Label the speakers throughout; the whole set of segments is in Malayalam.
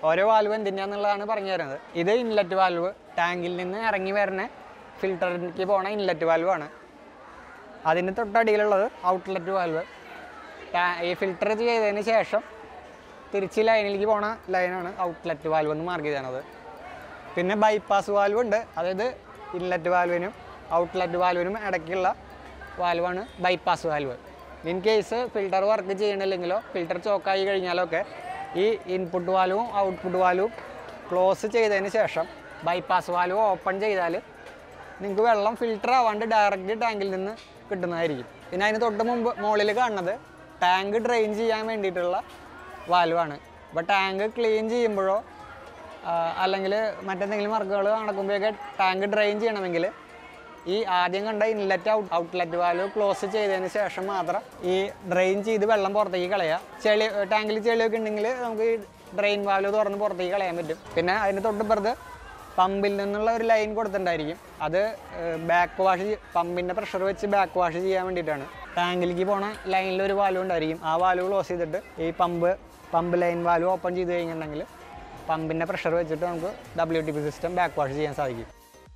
Speaker 1: ഓരോ വാൽവ് എന്തിനാന്നുള്ളതാണ് പറഞ്ഞു തരുന്നത് ഇത് ഇൻലെറ്റ് വാൽവ് ടാങ്കിൽ നിന്ന് ഇറങ്ങി വരുന്ന ഫിൽറ്ററിലേക്ക് പോണ ഇൻലെറ്റ് വാൽവാണ് അതിന് തൊട്ടടിയിലുള്ളത് ഔട്ട്ലെറ്റ് വാൽവ് ഈ ഫിൽറ്റർ ചെയ്തതിന് ശേഷം തിരിച്ച് ലൈനിലേക്ക് പോണ ലൈനാണ് ഔട്ട്ലെറ്റ് വാൽവ് എന്ന് മാർക്ക് ചെയ്തത് പിന്നെ ബൈപ്പാസ് വാൽവ് ഉണ്ട് അതായത് ഇൻലെറ്റ് വാൽവിനും ഔട്ട്ലെറ്റ് വാൽവിനും ഇടയ്ക്കുള്ള വാൽവാണ് bypass valve in case filter work ചെയ്യണില്ലെങ്കിലോ ഫിൽറ്റർ ചോക്കായി കഴിഞ്ഞാലോ ഒക്കെ ഈ ഇൻപുട്ട് വാൽവും ഔട്ട്പുട്ട് വാൽവും ക്ലോസ് ചെയ്തതിന് ശേഷം ബൈപ്പാസ് വാൽവ് ഓപ്പൺ ചെയ്താൽ നിങ്ങൾക്ക് വെള്ളം ഫിൽറ്റർ ആവാണ്ട് ഡയറക്റ്റ് ടാങ്കിൽ നിന്ന് കിട്ടുന്നതായിരിക്കും പിന്നെ അതിന് തൊട്ട് മുമ്പ് മുകളിൽ കാണുന്നത് ടാങ്ക് ഡ്രെയിൻ ചെയ്യാൻ വേണ്ടിയിട്ടുള്ള വാൽവാണ് അപ്പോൾ ടാങ്ക് ക്ലീൻ ചെയ്യുമ്പോഴോ അല്ലെങ്കിൽ മറ്റെന്തെങ്കിലും വർക്കുകൾ നടക്കുമ്പോഴൊക്കെ ടാങ്ക് ഡ്രെയിൻ ചെയ്യണമെങ്കിൽ ഈ ആദ്യം കണ്ട inlet out outlet valve close ചെയ്തതിന് ശേഷം മാത്രം ഈ ഡ്രെയിൻ ചെയ്ത് വെള്ളം പുറത്തേക്ക് കളയുക ചെളി ടാങ്കിൽ ചെളിയൊക്കെ ഉണ്ടെങ്കിൽ നമുക്ക് ഈ ഡ്രെയിൻ വാൽവ് തുറന്ന് പുറത്തേക്ക് കളയാൻ പറ്റും പിന്നെ അതിന് തൊട്ടിപ്പുറത്ത് പമ്പിൽ നിന്നുള്ള ഒരു ലൈൻ കൊടുത്തിട്ടുണ്ടായിരിക്കും അത് ബാക്ക് വാഷ് പമ്പിൻ്റെ പ്രഷർ വെച്ച് ബാക്ക് വാഷ് ചെയ്യാൻ വേണ്ടിയിട്ടാണ് ടാങ്കിലേക്ക് പോണ ലൈനിൽ ഒരു വാൽവ് ഉണ്ടായിരിക്കും ആ വാൽവ് ക്ലോസ് ചെയ്തിട്ട് ഈ pump pump line valve open ചെയ്ത് കഴിഞ്ഞിട്ടുണ്ടെങ്കിൽ പമ്പിൻ്റെ പ്രഷർ വെച്ചിട്ട് നമുക്ക് W T P system back wash ചെയ്യാൻ സാധിക്കും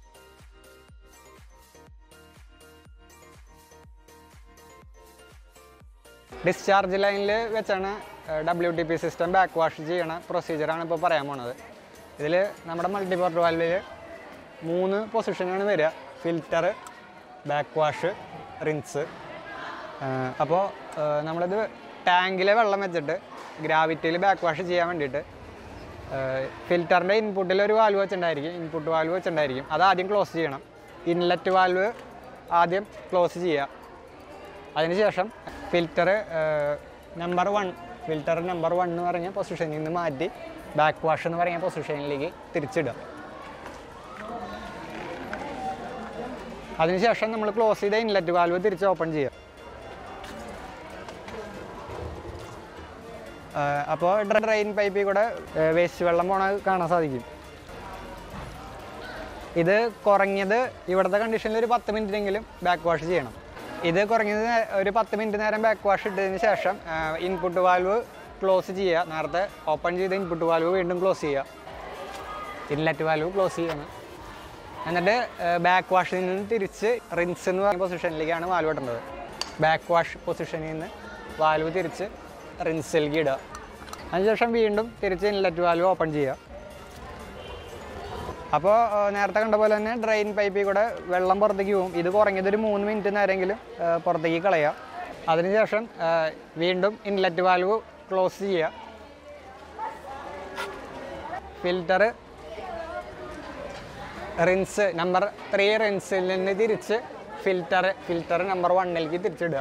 Speaker 1: ഡിസ്ചാർജ് ലൈനിൽ വെച്ചാണ് W T P system back wash ചെയ്യണ പ്രൊസീജിയറാണ് ഇപ്പോൾ പറയാൻ പോണത് ഇതിൽ നമ്മുടെ മൾട്ടിപോർട്ട് വാൽവിൽ മൂന്ന് പൊസിഷനാണ് വരിക ഫിൽറ്റർ ബാക്ക് വാഷ് റിൻസ് അപ്പോൾ നമ്മളിത് ടാങ്കിലെ വെള്ളം വെച്ചിട്ട് ഗ്രാവിറ്റിയിൽ ബാക്ക് വാഷ് ചെയ്യാൻ വേണ്ടിയിട്ട് ഫിൽറ്ററിൻ്റെ ഇൻപുട്ടിൽ ഒരു വാൽവ് വെച്ചിട്ടുണ്ടായിരിക്കും ഇൻപുട്ട് വാൽവ് വെച്ചിട്ടുണ്ടായിരിക്കും അത് ആദ്യം ക്ലോസ് ചെയ്യണം ഇൻലെറ്റ് വാൽവ് ആദ്യം ക്ലോസ് ചെയ്യുക അതിനുശേഷം filter number one filter number one എന്ന് പറഞ്ഞ പൊസിഷനിൽ നിന്ന് മാറ്റി ബാക്ക് വാഷ് എന്ന് പറയുന്ന പൊസിഷനിലേക്ക് തിരിച്ചിടുക അതിനുശേഷം നമ്മൾ ക്ലോസ് ചെയ്ത ഇൻലെറ്റ് വാൽവ് തിരിച്ച് ഓപ്പൺ ചെയ്യുക അപ്പോൾ ഡ്രെയിൻ പൈപ്പിൽ കൂടെ വേസ്റ്റ് വെള്ളം പോണ കാണാൻ സാധിക്കും ഇത് കുറഞ്ഞത് ഇവിടുത്തെ കണ്ടീഷനിൽ ഒരു പത്ത് മിനിറ്റിനെങ്കിലും ബാക്ക് വാഷ് ചെയ്യണം ഇത് കുറഞ്ഞത് നേ- ഒരു പത്ത് മിനിറ്റ് നേരം ബാക്ക് വാഷ് ഇട്ടതിന് ശേഷം ഇൻപുട്ട് വാൽവ് ക്ലോസ് ചെയ്യുക നേരത്തെ ഓപ്പൺ ചെയ്ത ഇൻപുട്ട് വാൽവ് വീണ്ടും ക്ലോസ് ചെയ്യുക ഇൻലെറ്റ് വാൽവ് ക്ലോസ് ചെയ്യണം എന്നിട്ട് ബാക്ക് വാഷിൽ നിന്ന് തിരിച്ച് റിൻസ് എന്ന് പറയുന്ന പൊസിഷനിലേക്കാണ് വാൽവ് ഇടേണ്ടത് ബാക്ക് വാഷ് പൊസിഷനിൽ നിന്ന് വാൽവ് തിരിച്ച് റിൻസിലേക്ക് ഇടുക അതിനുശേഷം വീണ്ടും തിരിച്ച് ഇൻലെറ്റ് വാൽവ് ഓപ്പൺ ചെയ്യുക അപ്പോൾ നേരത്തെ കണ്ട പോലെ തന്നെ ഡ്രെയിൻ പൈപ്പിൽ കൂടെ വെള്ളം പുറത്തേക്ക് പോകും ഇത് കുറഞ്ഞത് ഒരു മൂന്ന് മിനിറ്റ് നേരമെങ്കിലും ആ, പുറത്തേക്ക് കളയുക അതിനുശേഷം ആ, വീണ്ടും ഇൻലെറ്റ് വാൽവ് ക്ലോസ് ചെയ്യുക ഫിൽറ്റർ റിൻസ് നമ്പർ ത്രീ റിൻസിൽ നിന്ന് തിരിച്ച് ഫിൽറ്റർ ഫിൽറ്റർ നമ്പർ വണ്ണിലേക്ക് തിരിച്ചിടുക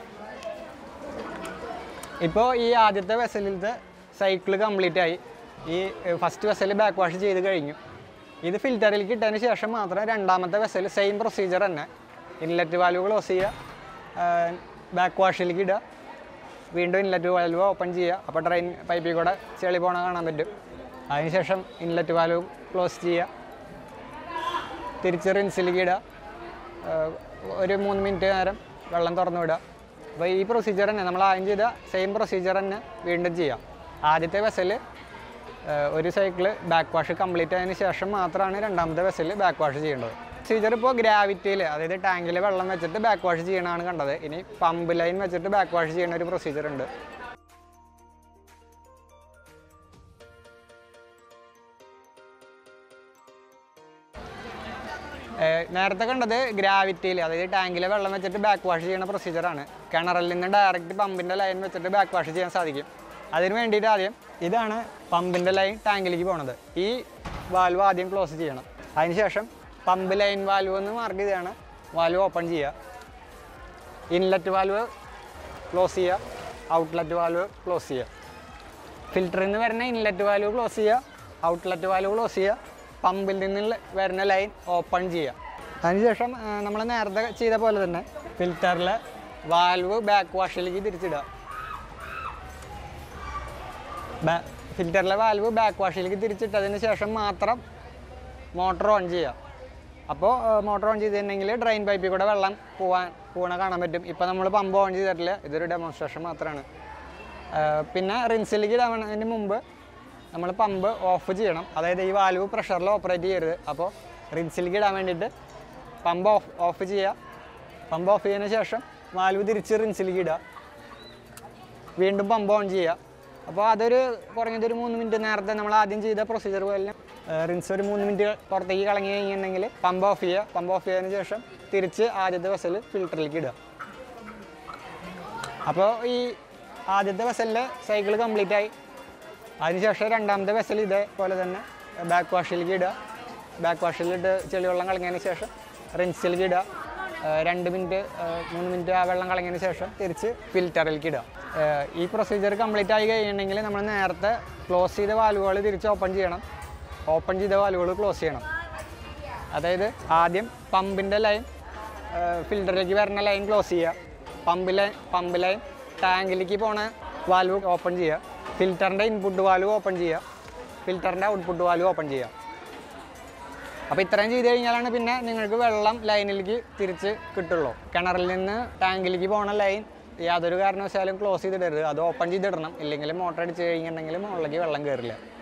Speaker 1: ഇപ്പോൾ ഈ ആദ്യത്തെ വെസലിലത്തെ സൈക്കിൾ കംപ്ലീറ്റ് ആയി ഈ ഫസ്റ്റ് വെസൽ ബാക്ക് വാഷ് ചെയ്ത് കഴിഞ്ഞു ഇത് ഫിൽറ്ററിലേക്ക് ഇട്ടതിന് ശേഷം മാത്രം രണ്ടാമത്തെ വെസൽ സെയിം പ്രൊസീജിയർ തന്നെ ഇൻലെറ്റ് വാൽവ് ക്ലോസ് ചെയ്യുക ബാക്ക് വാഷിലേക്ക് ഇടുക വീണ്ടും ഇൻലെറ്റ് വാൽവ് ഓപ്പൺ ചെയ്യുക അപ്പോൾ ട്രെയിൻ പൈപ്പിൽ കൂടെ ചെളി പോണ കാണാൻ പറ്റും അതിനുശേഷം ഇൻലെറ്റ് വാൽവ് ക്ലോസ് ചെയ്യുക തിരിച്ച് റിൻസിലേക്ക് ഇടുക ഏഹ് ഒരു മൂന്ന് മിനിറ്റ് നേരം വെള്ളം തുറന്നു വിടുക അപ്പോൾ ഈ പ്രൊസീജിയർ തന്നെ നമ്മൾ ആദ്യം ചെയ്ത സെയിം പ്രൊസീജിയർ തന്നെ വീണ്ടും ചെയ്യാം ആദ്യത്തെ വെസൽ ഒരു സൈക്കിള് ബാക്ക് വാഷ് കംപ്ലീറ്റ് ആയതിനു ശേഷം മാത്രമാണ് രണ്ടാമത്തെ വെസൽ ബാക്ക് വാഷ് ചെയ്യേണ്ടത് പ്രൊസീജിയർ ഇപ്പോൾ ഗ്രാവിറ്റിയിൽ അതായത് ടാങ്കിൽ വെള്ളം വെച്ചിട്ട് ബാക്ക് വാഷ് ചെയ്യണതാണ് കണ്ടത് ഇനി പമ്പ് ലൈൻ വെച്ചിട്ട് ബാക്ക് വാഷ് ചെയ്യുന്ന ഒരു പ്രൊസീജിയർ ഉണ്ട് ഏഹ് നേരത്തെ കണ്ടത് ഗ്രാവിറ്റിയിൽ അതായത് ടാങ്കിലെ വെള്ളം വെച്ചിട്ട് ബാക്ക് വാഷ് ചെയ്യുന്ന പ്രൊസീജിയറാണ് കിണറിൽ നിന്ന് ഡയറക്റ്റ് പമ്പിൻ്റെ ലൈൻ വെച്ചിട്ട് ബാക്ക് വാഷ് ചെയ്യാൻ സാധിക്കും അതിന് വേണ്ടിയിട്ട് ആദ്യം ഇതാണ് പമ്പിൻ്റെ ലൈൻ ടാങ്കിലേക്ക് പോണത് ഈ വാൽവ് ആദ്യം ക്ലോസ് ചെയ്യണം അതിനുശേഷം പമ്പ് ലൈൻ വാൽവ് എന്ന് മാർക്ക് ചെയ്താണ് വാൽവ് ഓപ്പൺ ചെയ്യുക ഇൻലെറ്റ് വാൽവ് ക്ലോസ് ചെയ്യുക ഔട്ട്ലെറ്റ് വാൽവ് ക്ലോസ് ചെയ്യുക ഫിൽറ്ററിൽ നിന്ന് വരുന്ന ഇൻലെറ്റ് വാൽവ് ക്ലോസ് ചെയ്യുക ഔട്ട്ലെറ്റ് വാൽവ് ക്ലോസ് ചെയ്യുക പമ്പിൽ നിന്ന് വരുന്ന ലൈൻ ഓപ്പൺ ചെയ്യുക അതിനുശേഷം നമ്മൾ നേരത്തെ ചെയ്ത പോലെ തന്നെ ഫിൽറ്ററിലെ വാൽവ് ബാക്ക് വാഷിലേക്ക് തിരിച്ചിടുക ഫിൽറ്ററിലെ വാൽവ് ബാക്ക് വാഷിലേക്ക് തിരിച്ചിട്ടതിന് ശേഷം മാത്രം മോട്ടർ ഓൺ ചെയ്യുക അപ്പോൾ മോട്ടർ ഓൺ ചെയ്തിട്ടുണ്ടെങ്കിൽ ഡ്രെയിൻ പൈപ്പിൽ കൂടെ വെള്ളം പോവാൻ പോകണ കാണാൻ പറ്റും ഇപ്പോൾ നമ്മൾ പമ്പ് ഓൺ ചെയ്തിട്ടില്ല ഇതൊരു ഡെമോൺസ്ട്രേഷൻ മാത്രമാണ് ആ, പിന്നെ റിൻസിലേക്ക് ഇടാവുന്നതിന് മുമ്പ് നമ്മൾ പമ്പ് ഓഫ് ചെയ്യണം അതായത് ഈ വാൽവ് പ്രഷറിൽ ഓപ്പറേറ്റ് ചെയ്യരുത് അപ്പോൾ റിൻസിലേക്ക് ഇടാൻ വേണ്ടിയിട്ട് പമ്പ് ഓഫ് ഓഫ് ചെയ്യുക പമ്പ് ഓഫ് ചെയ്തതിന് ശേഷം വാൽവ് തിരിച്ച് റിൻസിലേക്ക് ഇടുക വീണ്ടും പമ്പ് ഓൺ ചെയ്യുക അപ്പോൾ അതൊരു കുറഞ്ഞതൊരു മൂന്ന് മിനിറ്റ് നേരത്തെ നമ്മൾ ആദ്യം ചെയ്ത പ്രൊസീജിയർ പോലെ റിൻസ് ഒരു മൂന്ന് മിനിറ്റ് പുറത്തേക്ക് കളഞ്ഞു കഴിഞ്ഞിട്ടുണ്ടെങ്കിൽ പമ്പ് ഓഫ് ചെയ്യുക പമ്പ് ഓഫ് ചെയ്തതിന് ശേഷം തിരിച്ച് ആദ്യത്തെ വെസൽ ഫിൽറ്ററിലേക്ക് ഇടുക അപ്പോൾ ഈ ആദ്യത്തെ വെസലിലെ സൈക്കിൾ കംപ്ലീറ്റ് ആയി അതിനുശേഷം രണ്ടാമത്തെ വെസൽ ഇതേപോലെ തന്നെ ബാക്ക് വാഷിലേക്ക് ഇടുക ബാക്ക് വാഷിലിട്ട് ചെളിവെള്ളം കളഞ്ഞതിന് ശേഷം റിൻസിലേക്ക് ഇടുക ഏഹ് രണ്ട് മിനിറ്റ് ഏഹ് മൂന്ന് മിനിറ്റ് ആ വെള്ളം കളഞ്ഞതിന് ശേഷം തിരിച്ച് ഫിൽറ്ററിലേക്ക് ഇടുക ഏഹ് ഈ പ്രൊസീജിയർ കംപ്ലീറ്റ് ആയി കഴിയുന്നുണ്ടെങ്കിൽ നമ്മൾ നേരത്തെ ക്ലോസ് ചെയ്ത വാൽവുകൾ തിരിച്ച് ഓപ്പൺ ചെയ്യണം ഓപ്പൺ ചെയ്ത വാൽവുകൾ ക്ലോസ് ചെയ്യണം അതായത് ആദ്യം പമ്പിൻ്റെ ലൈൻ ഫിൽറ്ററിലേക്ക് വരുന്ന ലൈൻ ക്ലോസ് ചെയ്യുക പമ്പിലെ പമ്പ് ലൈൻ ടാങ്കിലേക്ക് പോണ വാൽവ് ഓപ്പൺ ചെയ്യുക ഫിൽറ്ററിൻ്റെ ഇൻപുട്ട് വാൽവ് ഓപ്പൺ ചെയ്യുക ഫിൽറ്ററിൻ്റെ ഔട്ട്പുട്ട് വാൽവ് ഓപ്പൺ ചെയ്യുക അപ്പോൾ ഇത്രയും ചെയ്ത് കഴിഞ്ഞാലാണ് പിന്നെ നിങ്ങൾക്ക് വെള്ളം ലൈനിലേക്ക് തിരിച്ച് കിട്ടുള്ളൂ കിണറിൽ നിന്ന് ടാങ്കിലേക്ക് പോണ ലൈൻ യാതൊരു കാരണവശാലും ക്ലോസ് ചെയ്തിടരുത് അത് ഓപ്പൺ ചെയ്തിടണം ഇല്ലെങ്കിൽ മോട്ടർ അടിച്ച് കഴിഞ്ഞിട്ടുണ്ടെങ്കിൽ മുകളിലേക്ക് വെള്ളം കയറില്ല